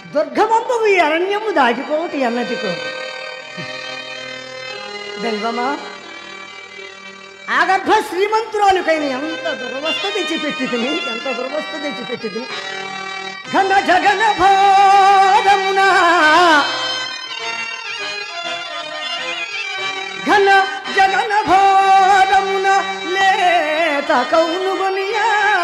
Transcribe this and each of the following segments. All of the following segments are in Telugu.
దుర్గమందు ఈ అరణ్యము దాటిపోవటి అన్నటికో దైవమా ఆగర్భ శ్రీమంతురాలుకైన ఎంత దురవస్థ తెచ్చిపెట్టిదిని ఎంత దురవస్థ తెచ్చిపెట్టిది ఘన జగన భారమున ఘన జగన భారమున లేత కౌనుగొనియా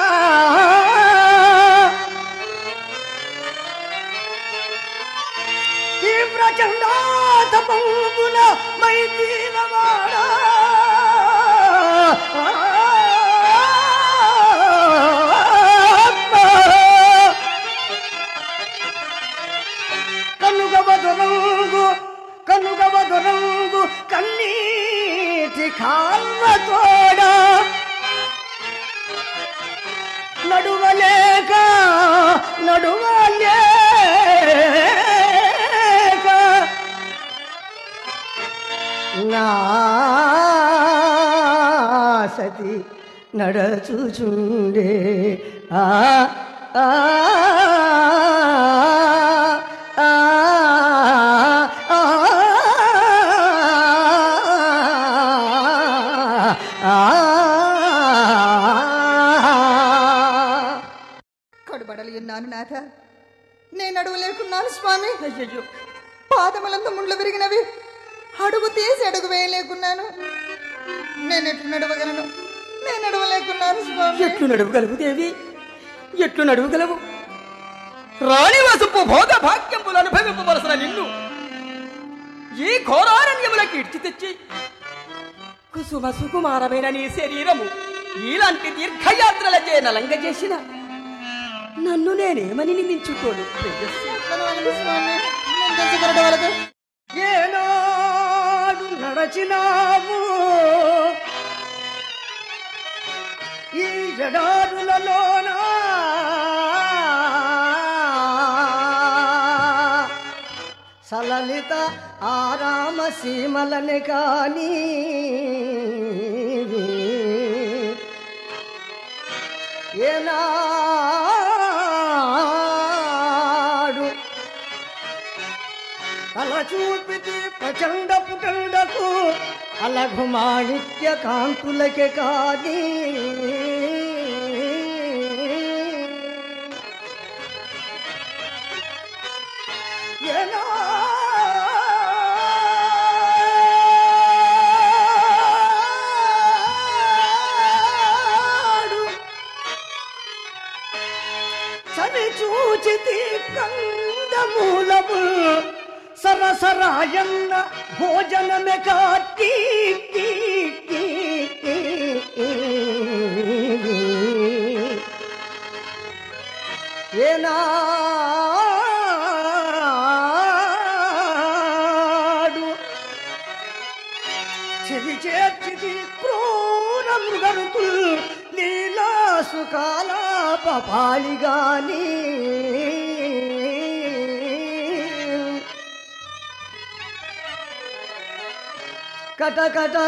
తీవ్ర చండాతపంబున మై దీనవాడా కనుగవ దొరంగు కనుగవ దొరంగు కన్నీటి కాల్వ తోడ నడువలేక నడువలేక నా సతి నడచుచుండే ఆ ఆ ఆ, ఆ, ఆ. కడుబడలి ఉన్నాను నాథ నేను అడుగు లేకున్నాను స్వామి అయ్యయ్యో పాదములంత ముండ్లు విరిగినవి అడుగు తీసి అడుగు వేయలేకున్నాను నేను ఎట్లు నడవగలను నేను నడవలేకున్నాను స్వామి ఎట్లు నడువగలవు దేవి ఎట్లు నడువగలవు రాణి వసుపు భోగ భాగ్యములు అనుభవింపవలసిన నిన్ను ఈ ఘోరారణ్యములకు ఇడ్చి తెచ్చి కుసుమ సుకుమారమైన నీ శరీరము ఇలాంటి దీర్ఘయాత్రలచే నలంగ చేసిన నన్ను నేనేమని నిందించుకోను ప్రియస్సు. నడవగలను స్వామి నేను నడవగలదు ఏనాడు నడచినాము ఈ జడారులలోన సలలిత ఆరామ సీమలని కానీ ఏనాడు తల చూపితి ప్రచండ పుటండకు అలఘు మాణిక్య కాంతులకే కాని ఏనాడు చవి చూచితి కందమూలము సరసరాయన్న భోజనమే కాటి ఏనాడు చెవి చేర్చిది క్రూర మృగరుతు లీలా సుకాలాప పాలిగాని కటకట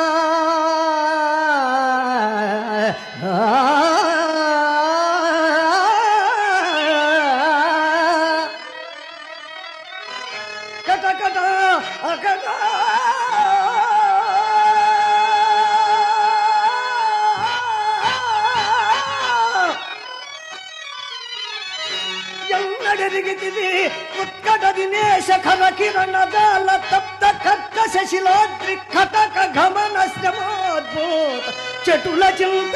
కటకట అకట ఎన్నడరిగితివి ఉత్కట దినేశ ఖన కిరణ జాల తప్త కక్క శశిలాద్రి కటక గమన శ్రమోద్భూత చెటుల చింత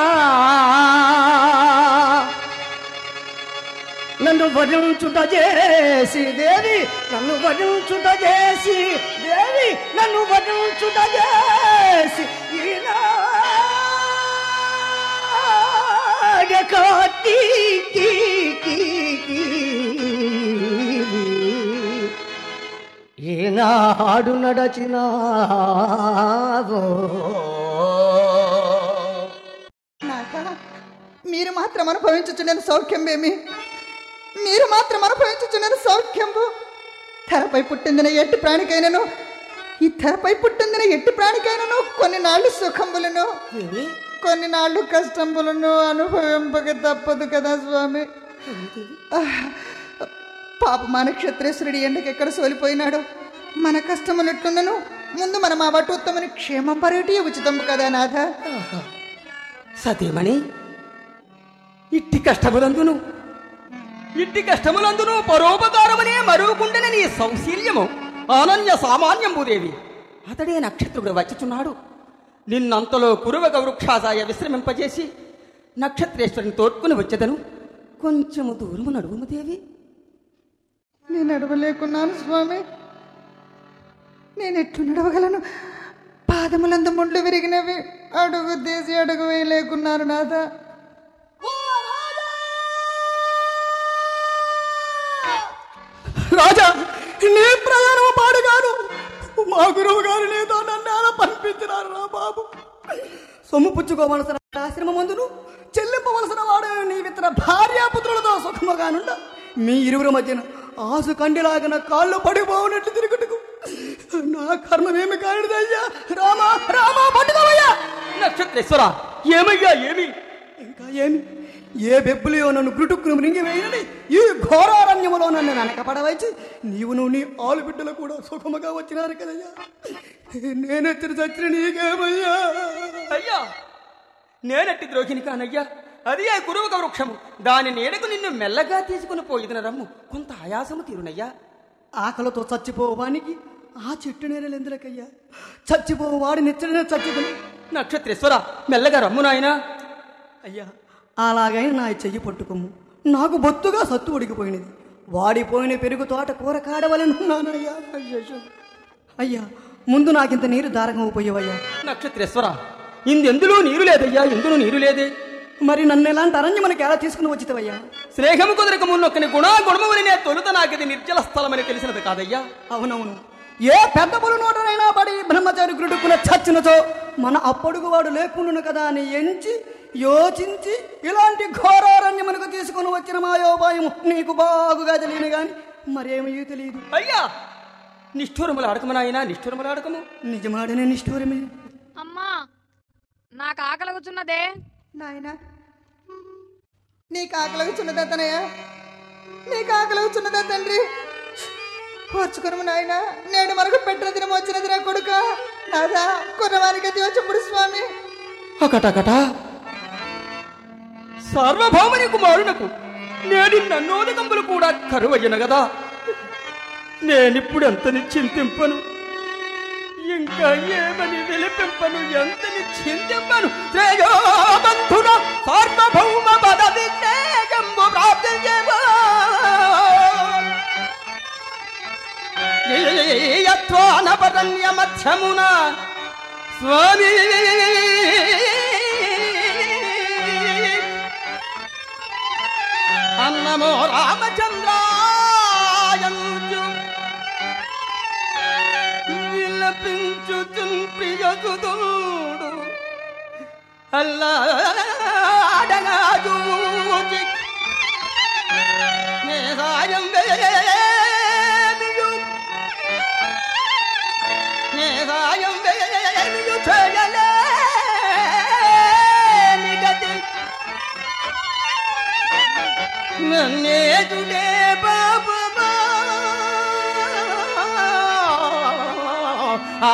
నన్ను వరించుట చేసి దేవి నన్ను వరించుట చేసి దేవి నన్ను వరించుట చేసి ఈనాడకాటి ఈనాడు నడచినావో నాక మీరు మాత్రం అనుభవించుచున్న సౌఖ్యమేమి మీరు మాత్రం అనుభవించుచున్న సౌఖ్యంబు తెరపై పుట్టిందిన ఎట్టి ప్రాణికైనను ఈ తెరపై పుట్టిందిన ఎట్టి ప్రాణికైనను కొన్ని నాళ్ళు సుఖంబులను దేవి కొన్ని నాళ్ళు కష్టంబులను అనుభవింపక తప్పదు కదా స్వామి ఆహ్, పాప మన క్షత్రేశ్వరుడి ఎండకి ఎక్కడ సోలిపోయినాడో మన కష్టములెట్లున్నను ముందు మనం ఆ వటోత్తమని క్షేమం పరేటి ఉచితం కదా నాథ సతీమణి ఇట్టి కష్టములందును ఇట్టి కష్టములందును పరోపకారమనే మరువుకుండని నీ సౌశీల్యము అనన్య సామాన్యంబుదేవి అతడే నక్షత్రుడు వచ్చుచున్నాడు నిన్నంతలో కురువక వృక్షాసాయ విశ్రమింపజేసి నక్షత్రేశ్వరుని తోడ్కొని వచ్చేదను కొంచెము దూరము నడువుము దేవి నేను నడవలేకున్నాను స్వామి నేను ఎట్లు నడవగలను పాదములందు ముండ్లు విరిగినవి అడుగు తీసి అడుగు వేయలేకున్నారు నాథ రాజా నీ ప్రయాణం పాడుగాను మా గురువు గారు నీతో నన్ను అలా పంపించినారు రా బాబు సొమ్ము పుచ్చుకోవలసిన ఆశ్రమమందును చెల్లింపవలసిన వాడు నీ ఇతర భార్యాపుత్రులతో సుఖముగానుండ మీ ఇరువురి మధ్యన ఆసు కండిలాగిన కాళ్ళు పడిపోవునట్లు తిరుగుటకు నా కర్మమేమి కానిదయ్యా రామా రామా పట్టుకోవయ్యా నక్షత్రేశ్వర ఏమయ్యా ఏమి ఇంకా ఏమి ఏ బెబ్బులియో నన్ను గుటుక్కును మృంగివేయనని ఈ ఘోరారణ్యములో నన్ను వెనకపడవచ్చి నీవును నీ ఆలు బిడ్డలు కూడా సుఖముగా వచ్చినారు కదయ్యా నేనెత్తిన చచ్చిన నీకేమయ్యా అయ్యా నేనట్టి ద్రోహిని కానయ్యా అది ఆ కురువక వృక్షము దాని నీడకు నిన్ను మెల్లగా తీసుకుని పోయిదిన రమ్ము కొంత ఆయాసము తీరునయ్యా ఆకలితో చచ్చిపోవానికి ఆ చెట్టు నేరలు ఎందులకయ్యా చచ్చిపోవాడు నిచ్చడిన చచ్చిపోయి నక్షత్రేశ్వర మెల్లగా రమ్ము నాయనా అయ్యా అలాగైనా నా చెయ్యి పట్టుకోము నాకు బొత్తుగా సత్తు ఉడికిపోయినది వాడిపోయిన పెరుగు తోట కూర కాడవలనున్నానయ్యా అయ్యయ్యో. అయ్యా ముందు నాకింత నీరు దారకం పోయేవయ్యా నక్షత్రేశ్వర ఇందెందులో నీరు లేదయ్యా ఎందులో నీరు లేదే మరి నన్ను ఎలాంటి అరణ్యం మనకి ఎలా తీసుకుని వచ్చితవయ్యా స్నేహము కుదరక మున్నొక్కని గుణా గుణముని తొలుత నాకిది నిర్జల స్థలమని తెలిసినది కాదయ్యా అవునవును ఏ పెద్ద పులు నోటనైనా పడి బ్రహ్మచారి గుడుకున చచ్చినతో మన అప్పడుగు వాడు లేకుండును కదా అని ఎంచి యోచించి ఇలాంటి ఘోరారణ్యమునకు తీసుకుని వచ్చిన మాయోపాయము నీకు బాగుగా తెలియను గాని మరేమీ తెలియదు అయ్యా నిష్ఠూరములు అడకము నాయనా నిష్ఠూరములు అడకము నిజమాడనే నిష్ఠూరమే అమ్మా నాకు ఆకలిగుచున్నదే నాయన నీకు ఆకలిగుచున్నదా తనయ్య నీకు ఆకలిగుచున్నదా తండ్రి ఓర్చుకును నాయన నేడు మనకు పెట్టిన దినం వచ్చినదిరా కొడుక నాదా కుర్రవానికి అది వచ్చప్పుడు స్వామి అకటకట సార్వభౌముని కుమారునకు నేడి నన్నోదకంబులు కూడా కరువయ్యను గదా నేనిప్పుడు ఎంతని చింతింపను ఇంకా ఏమని విలిపింపను ఎంతని చింతింపను శ్రేయోబంధున సార్వభౌమ పదవి శ్రేయంబు ప్రాప్తించేవో. యత్వానపరణ్య మధ్యమున స్వామి అన్నమో రామచంద్రాయంచు విలపించుచున్ ప్రియసుదుడు అల్లాడనాజూచి నే సాయం వేమియు నే సాయం వేమియు చేయలేని గతి నన్నేజులే బాబమా ఆ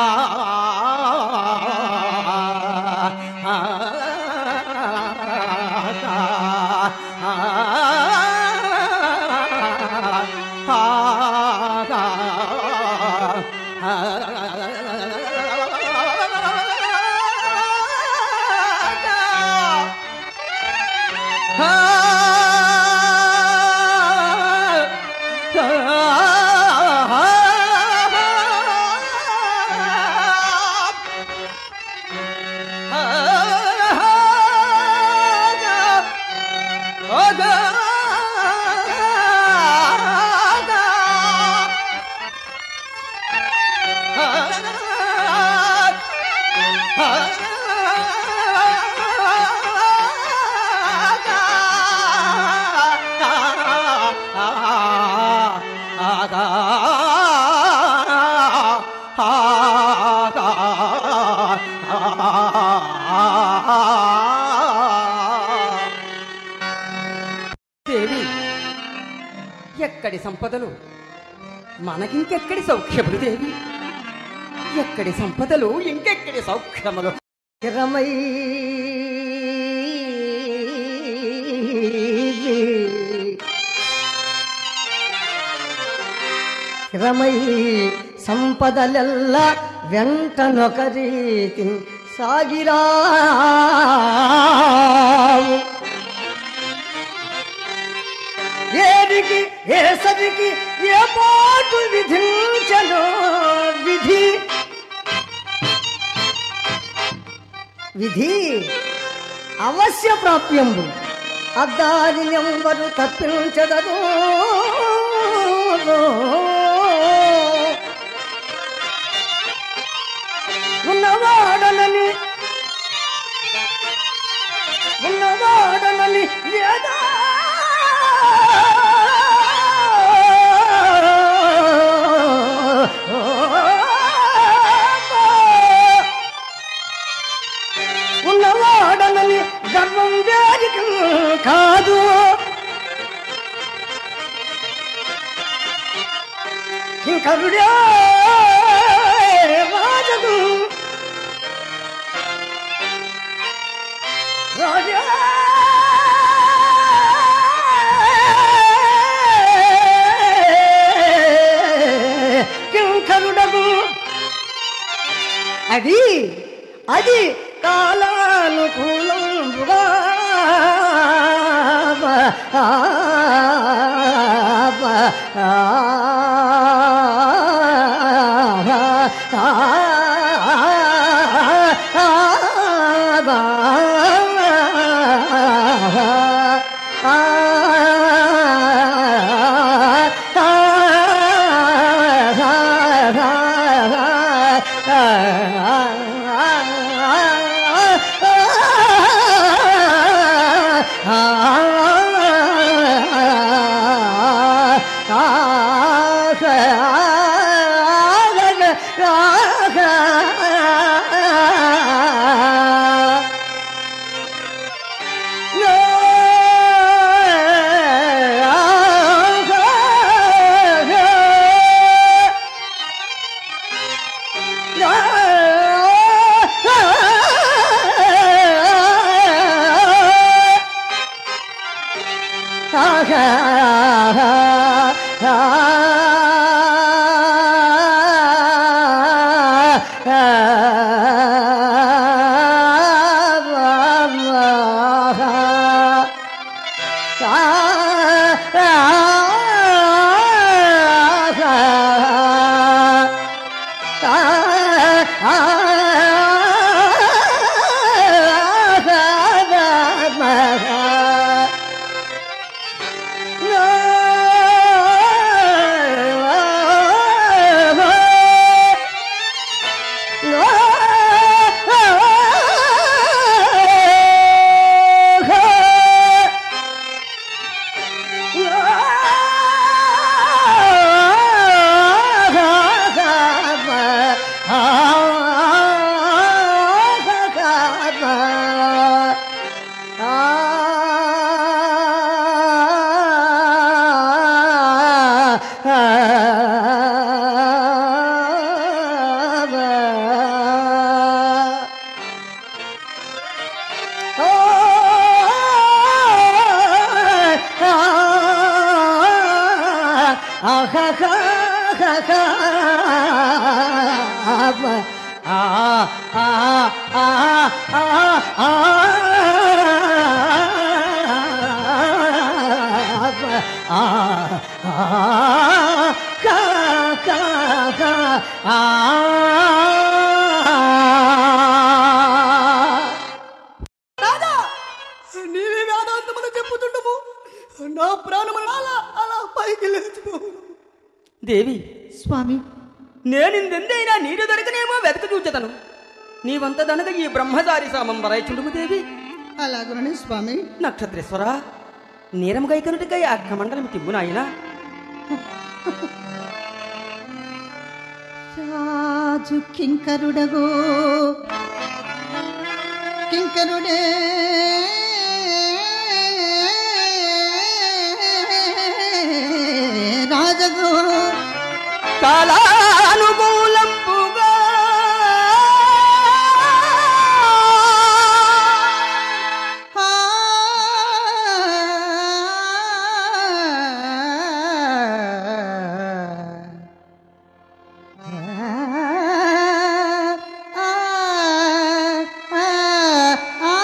దేవి ఎక్కడి ఎక్కడి సంపదలు మనకింకెక్కడి సౌఖ్యములు దేవి ఎక్కడి సంపదలు ఇంకెక్కడి సౌఖ్యములు స్థిరమై స్థిరమై సంపదలెల్ల వెంటనొకరీతి సాగిరావు ఏడికి ఏసరికి ఏ పాటు విధించను విధి విధి అవశ్య ప్రాప్యంబు అద్దారినెవ్వరు తప్పించదరు ఉన్నవాడనని ఉన్నవాడనని ఏదా ఉన్నవాడనని గర్వం వేదిక కాదు కింకరుడే రాజగు రాజా కింకరుడగు అది అది కాలానుకూలంబుగా రాజా నీవే వేదాంతములు చెప్పుతుండము నా ప్రాణములు అలా అలా పైకి లేచిపోవు దేవి స్వామి నేనిందెందైనా నీరు దొరకనేమో వెతక చూచతను నీవంత దనక ఈ బ్రహ్మచారి సామం వరైచుండుము దేవి అలాగునని స్వామి నక్షత్రేశ్వర నీరము గైకనుటికై ఆ కమండలం తిమ్ము నాయనా రాజు కింకరుడగో కింకరుడే జగు కాలానుకూలంపుగా ఆ, ఆ, ఆ, ఆ,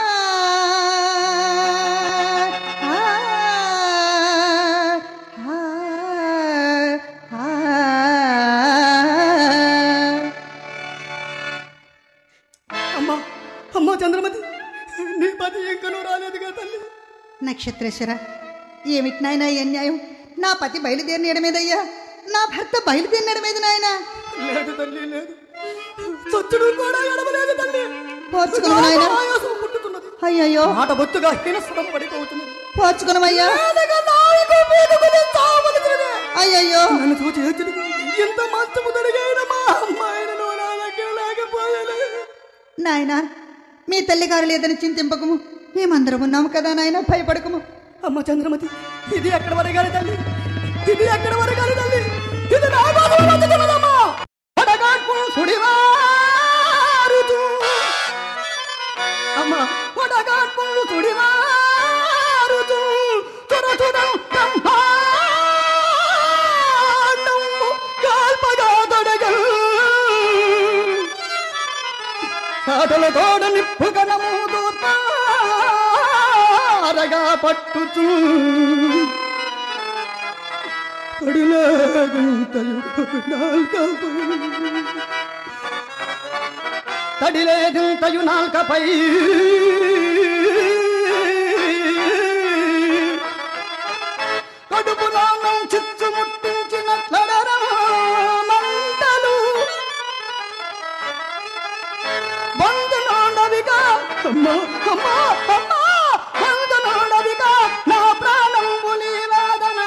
అమ్మా అమ్మా చంద్రమతి నీ పతి ఇంకనూ రాలేదుగా తల్లి నక్షత్రేశ్వర ఏమిటి నాయన ఈ అన్యాయం నా పతి బయలుదేరినడం మీదయ్యా నా భర్త బయలుదేరినడం మీద నాయన లేదు తల్లి లేదు చచ్చుడు కూడా ఎడమలేదు తల్లి పోర్చుకును నాయన ఆయాసం పుట్టుతున్నది అయ్యయ్యో మాట బొత్తుగా హీనస్వరం పడిపోతున్నది పోర్చుకునమయ్యా వేదగా నాలుగు మీదకుని చావలసినదే. అయ్యయ్యో నన్ను చూచి ఏడ్చుడుకు ఇంత మంచము తొడిగైన మా అమ్మాయిని నువ్వు నా దగ్గర లేకపోయలే నాయన మీ తల్లిగారు లేదని చింతింపకము మేమందరం ఉన్నాము కదా నాయన భయపడకము అమ్మ చంద్రమతి ఇది ఎక్కడ వరగాలి తల్లి ఇది ఎక్కడ వరగాలి తల్లి ఇది నా బాధలు బతుకున్నదమ్మా వడగాడ్పు సుడివారుతూ అమ్మ వడగాడ్పు సుడివారుతూ తురతురం బ్రహ్మాండము కాల్పగా తొడగలు చాటల తోడ నిప్పుగనము దూర్పారగా పట్టుచూ కడిలేగుంతయు నాల్కపై తడిలేదుంతయు నాల్కపై కడుపు నాన్నం చిచ్చుముట్టించినట్లడరా మంటలు బంధు నోడవిగా అమ్మా అమ్మా అమ్మా బంధు నోడవిగా నా ప్రాణం పులి వేదన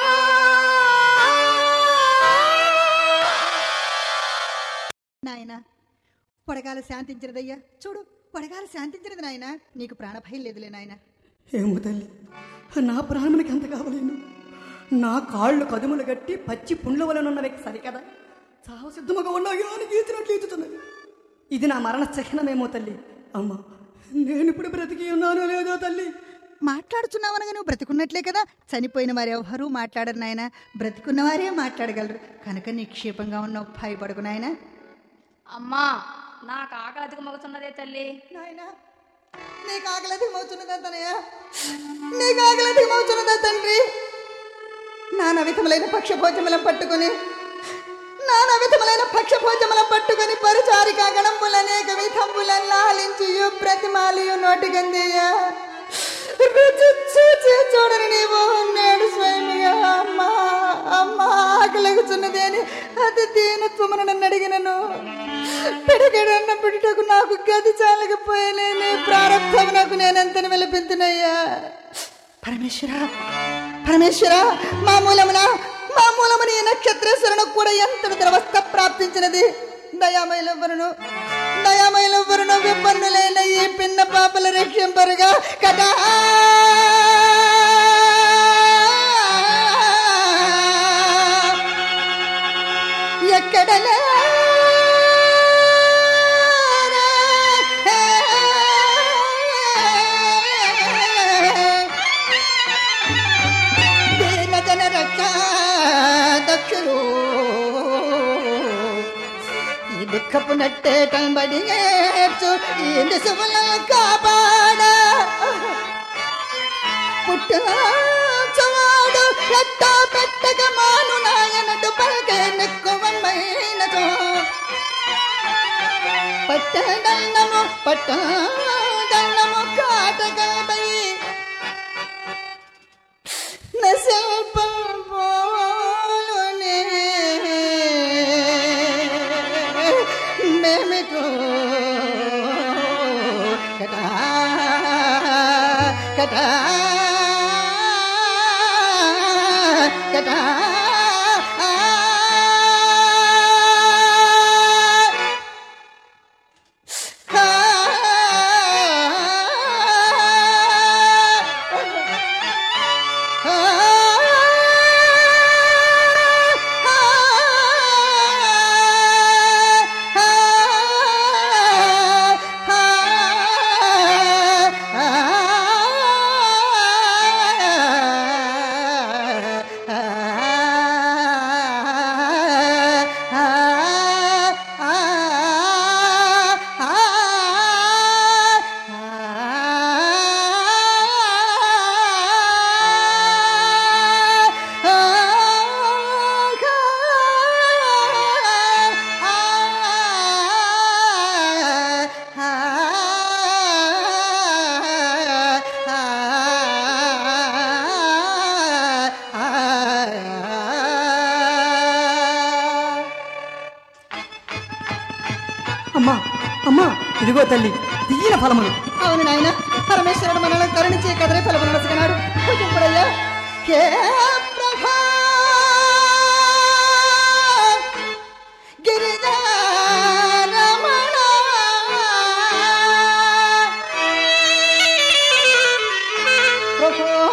నాయన పొడగాల శాంతించినదయ్యా చూడు పొడగాల శాంతించినది నాయన నీకు ప్రాణభయం లేదులే నాయన ఏమో తల్లి నా ప్రాణమునికి ఎంత కావలేను నా కాళ్ళు కదుములు గట్టి పచ్చి పుండ్ల వలన వ్యక్తి సరికదా చావు సిద్ధముగా ఉన్నా కానీ గీచినట్లు ఈచుతున్నది ఇది నా మరణ చిహ్నమేమో తల్లి అమ్మా నేను ఇప్పుడు బ్రతికి ఉన్నానో లేదో తల్లి మాట్లాడుచున్నావనగా నువ్వు బ్రతికున్నట్లే కదా చనిపోయిన వారు ఎవరు మాట్లాడరు నాయన బ్రతికున్న వారే మాట్లాడగలరు కనుక నిక్షేపంగా ఉన్నావు భయపడకు నాయన అమ్మా నాకు ఆకలి అధికమవుతున్నదే తల్లి నాయన నీకు ఆకలి మౌచున్నదా తనయ్య నీకు ఆకలి మౌచున్నదా తండ్రి నానా విధములైన పక్షభోజములను పట్టుకొని నానా విధములైన పక్షభోజములను పట్టుకొని పరిచారి కాగణంబుల అనేక విధంబులను లాలించి ప్రతిమాలియు నోటికందియ్యా రుచి చూచి చూడని నీవు నేడు స్వామిగా అమ్మా అమ్మా ఆకలిగుచున్నది అని అది దీనత్వమును నన్ను అడిగినను పిడగడన్న పిడుటకు నాకు గది చాలకపోయలే నీ ప్రారంభం నాకు నేనెంతని వెలిపించినయ్యా పరమేశ్వర పరమేశ్వర మా మూలమున మా మూలమున ఈ నక్షత్రేశ్వరునికి కూడా ఎంత ద్రవస్థ ప్రాప్తించినది దయామయులెవ్వరును దయామయులెవ్వరును విపన్నులైన ఈ పిన్న పాపల రక్షింపరుగా కదా ఎక్కడ దీన జన రక్ష దక్షులు ఈ దుఃఖపు నట్టే కంబడి ఏడ్చు ఈ నిసుముల కాపాడ పుట్టవాడు ఎట్ట పెట్టక మాను నాయనడు పలకే నెక్కువమైనదో పట్టదన్నము పట్టదన్నము కాటకబై నశిల్పం పోలునే మేమితో కదా కదా కదా అమ్మా అమ్మా ఇదిగో తల్లి తీయన ఫలములు అవును నాయన పరమేశ్వరుడు మనల్ని కరుణించి కదరే ఫలములు నడుచుకున్నాడు పూజింపుడయ్యా హే ప్రభా గిరిజారమణ ప్రభో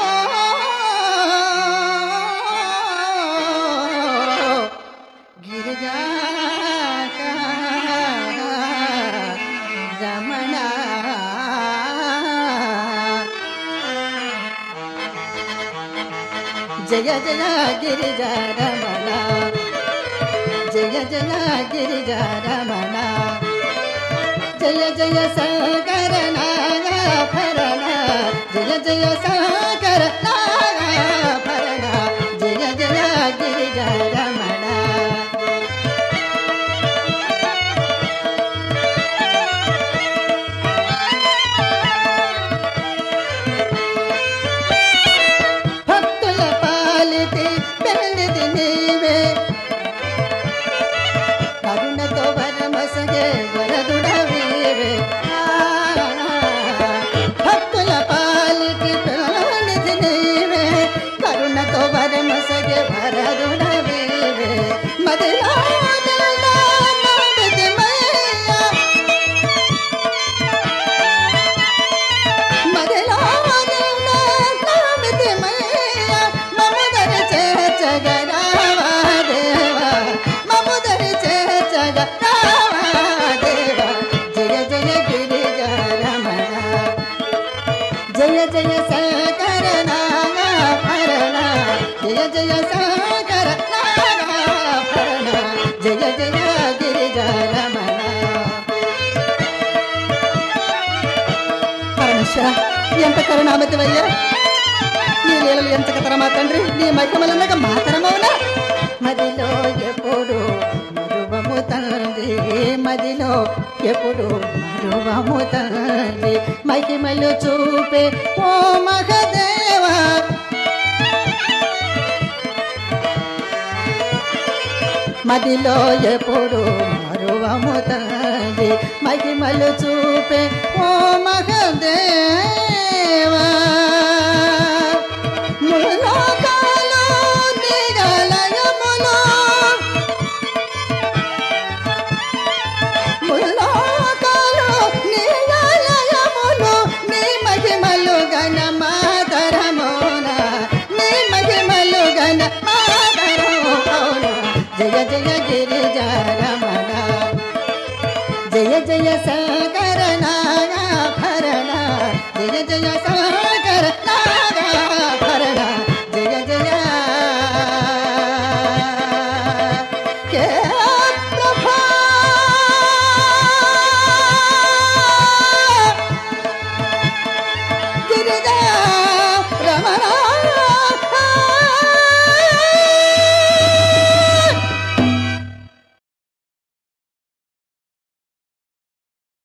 గిరిజా రమణ జయ జయ గిరిజా రమణ జయ జయ గిరిజా రమణ జయ జయ సాగర నాగభరణ జయ జయ సాగర నాగభరణ జయ జయ గిరిజా రమణ భక్తుల పాలిటి పెళ్ళిది నీవే కరుణతో వరమసగే వరదుడవీవే భక్తుల పాలిటి పెళ్ళిది నీవే కరుణతో వరమసగే వరదుడవీవే మదిలో నడిది మయ్యా మదిలో నామితి మయ్య మముదరి చేర్చగరావా దేవా మముదరి చేర్చగరావా దేవా జయ జయ గిరిజ రమణ జయ జయ శంకర నాగభరణ జయ జయ శంకర నాగభరణ జయ జయ గిరిజ రమణ పరమేశ్వర ఎంత కరుణామతివయ్యా నీ లీలలు ఎంతక తరమా తండ్రి నీ మైకమలన్నక మా తరమవునా మదిలో ఎప్పుడు మరువము తండ్రి మదిలో ఎప్పుడు మరువము తండ్రి మహిమలు చూపే ఓ మహదేవా మదిలో ఎప్పుడు మరువము తండ్రి మహిమలు చూపే ఓ మహదేవా ముల్లోకాలు నిగలయములు ముల్లోకాలు నిగలయములు నీ మహిమలు గణ మాతరమోన నీ మహిమలు గణ మాతరమోన జయ జయ గిరిజ రమణ జయ జయ సాగర నాగభరణ జయ జయ సాగర నాగభరణ